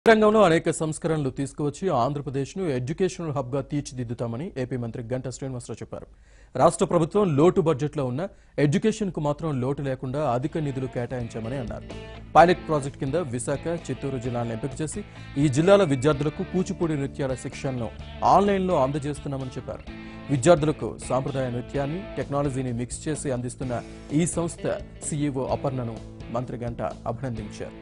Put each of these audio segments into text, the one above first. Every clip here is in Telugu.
రంగంలో అనేక సంస్కరణలు తీసుకువచ్చి ఆంధ్రప్రదేశ్ను ఎడ్యుకేషనల్ హబ్గా తీర్చిదిద్దుతామని ఏపీ మంత్రి గంటా శ్రీనివాసరావు చెప్పారు రాష్ట్ర ప్రభుత్వం లోటు బడ్జెట్లో ఉన్న ఎడ్యుకేషన్కు మాత్రం లోటు లేకుండా అధిక నిధులు కేటాయించామని అన్నారు పైలట్ ప్రాజెక్ట్ కింద విశాఖ చిత్తూరు జిల్లాలను ఎంపిక చేసి ఈ జిల్లాల విద్యార్థులకు కూచిపూడి నృత్యాల శిక్షణను ఆన్లైన్లో అందజేస్తున్నామని చెప్పారు విద్యార్థులకు సాంప్రదాయ నృత్యాన్ని టెక్నాలజీని మిక్స్ చేసి అందిస్తున్న ఈ సంస్థ సీఈఓ అపర్ణను మంత్రి గంట అభినందించారు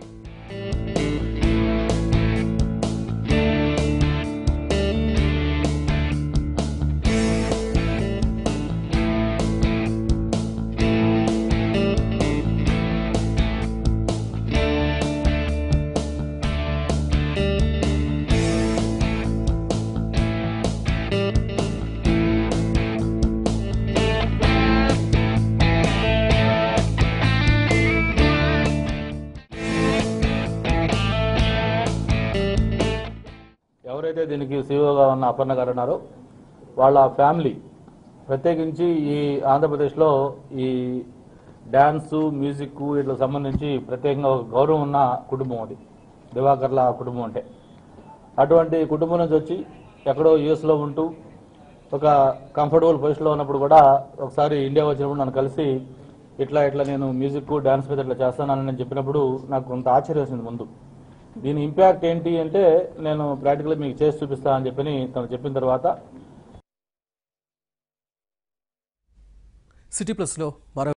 ఎవరైతే దీనికి సీఈఓగా ఉన్న అపర్ణ గారు ఉన్నారో వాళ్ళ ఫ్యామిలీ ప్రత్యేకించి ఈ ఆంధ్రప్రదేశ్లో ఈ డ్యాన్సు మ్యూజిక్ వీటికి సంబంధించి ప్రత్యేకంగా ఒక గౌరవం ఉన్న కుటుంబం అది దివాకర్ల కుటుంబం అంటే అటువంటి కుటుంబం నుంచి వచ్చి ఎక్కడో యుఎస్లో ఉంటూ ఒక కంఫర్టబుల్ పొజిషన్లో ఉన్నప్పుడు కూడా ఒకసారి ఇండియా వచ్చినప్పుడు నన్ను కలిసి ఇట్లా ఇట్లా నేను మ్యూజిక్ డ్యాన్స్ మీద ఇట్లా చేస్తానని నేను చెప్పినప్పుడు నాకు కొంత ఆశ్చర్యం వేసింది ముందు దీని ఇంపాక్ట్ ఏంటి అంటే నేను ప్రాక్టికల్గా మీకు చేసి చూపిస్తా అని చెప్పని తను చెప్పిన తర్వాత సిటీ ప్లస్లో మరో